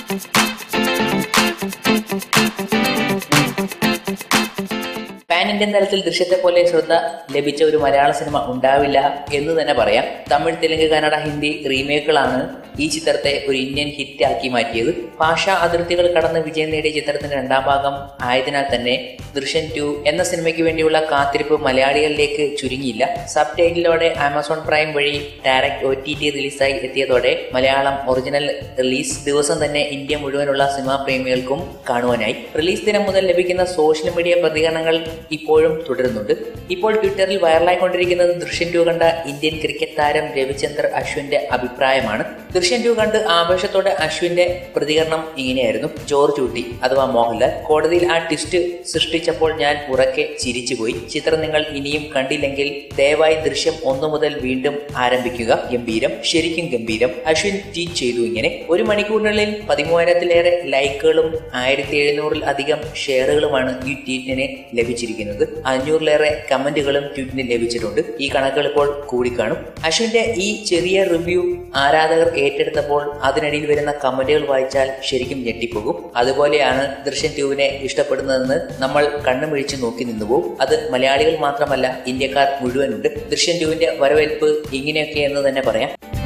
pan Indian തലത്തിൽ ദൃശ്യത്തെ പോലെ ശ്രദ്ധ ലഭിച്ച ഒരു മലയാള സിനിമ ഉണ്ടാവില്ല എന്ന് തന്നെ പറയാം തമിഴ് തെലുങ്ക് കന്നഡ ഹിന്ദി റീമേക്കുകളാണ് ഈ ചിത്രത്തെ ഒരു ഇന്ത്യൻ ഹിറ്റ് ആക്കി മാറ്റിയത് ഭാഷാ അതിർത്തികൾ കടന്ന് വിജയം നേടിയ ചിത്രത്തിന്റെ രണ്ടാം ഭാഗം ആയതിനാൽ തന്നെ ദൃശ്യം ടു എന്ന സിനിമയ്ക്ക് വേണ്ടിയുള്ള കാത്തിരിപ്പ് മലയാളികളിലേക്ക് ചുരുങ്ങിയില്ല സബ് ടൈറ്റിലോടെ ആമസോൺ പ്രൈം വഴി ഡയറക്റ്റ് ഒ ടി ടി റിലീസായി എത്തിയതോടെ മലയാളം ഒറിജിനൽ റിലീസ് ദിവസം തന്നെ ഇന്ത്യ മുഴുവനുള്ള സിനിമാ പ്രേമികൾക്കും കാണുവാനായി റിലീസ് ദിനം മുതൽ ലഭിക്കുന്ന സോഷ്യൽ മീഡിയ പ്രതികരണങ്ങൾ ഇപ്പോഴും തുടരുന്നുണ്ട് ഇപ്പോൾ ട്വിറ്ററിൽ വൈറലായിക്കൊണ്ടിരിക്കുന്നത് ദൃശ്യം ടു കണ്ട ഇന്ത്യൻ ക്രിക്കറ്റ് താരം രവിചന്ദ്ര അശ്വിന്റെ അഭിപ്രായമാണ് ദൃശ്യം ടു കണ്ട് ആവേശത്തോടെ അശ്വിന്റെ പ്രതികരണം ഇങ്ങനെയായിരുന്നു ജോർജ് ഊട്ടി അഥവാ മോഹൻലാൽ കോടതിയിൽ ആ ട്വിസ്റ്റ് സൃഷ്ടിച്ചപ്പോൾ ഞാൻ ഉറക്കെ ചിരിച്ചുപോയി ചിത്രം നിങ്ങൾ ഇനിയും കണ്ടില്ലെങ്കിൽ ദയവായി ദൃശ്യം ഒന്നു മുതൽ വീണ്ടും ആരംഭിക്കുക ഗംഭീരം ശരിക്കും ഗംഭീരം അശ്വിൻ ട്വീറ്റ് ചെയ്തു ഇങ്ങനെ ഒരു മണിക്കൂറിനുള്ളിൽ പതിമൂവായിരത്തിലേറെ ലൈക്കുകളും ആയിരത്തി എഴുന്നൂറിൽ അധികം ഷെയറുകളുമാണ് ഈ ട്വീറ്റിന് ലഭിച്ചിരിക്കുന്നത് അഞ്ഞൂറിലേറെ കമന്റുകളും ട്വീറ്റിന് ലഭിച്ചിട്ടുണ്ട് ഈ കണക്കുകൾ ഇപ്പോൾ കൂടിക്കാണും അശ്വിന്റെ ഈ ചെറിയ റിവ്യൂ ആരാധകർ ഏറ്റെടുത്തപ്പോൾ അതിനിടയിൽ വരുന്ന കമന്റുകൾ വായിച്ചാൽ ശരിക്കും ഞെട്ടിപ്പോകും അതുപോലെയാണ് ദൃശ്യം ട്യൂവിനെ ഇഷ്ടപ്പെടുന്നതെന്ന് നമ്മൾ കണ്ണുമിഴിച്ച് നോക്കി നിന്നുപോകും അത് മലയാളികൾ മാത്രമല്ല ഇന്ത്യക്കാർ മുഴുവനുണ്ട് ദൃശ്യം ട്യൂവിന്റെ വരവേൽപ്പ് ഇങ്ങനെയൊക്കെ എന്ന് തന്നെ പറയാം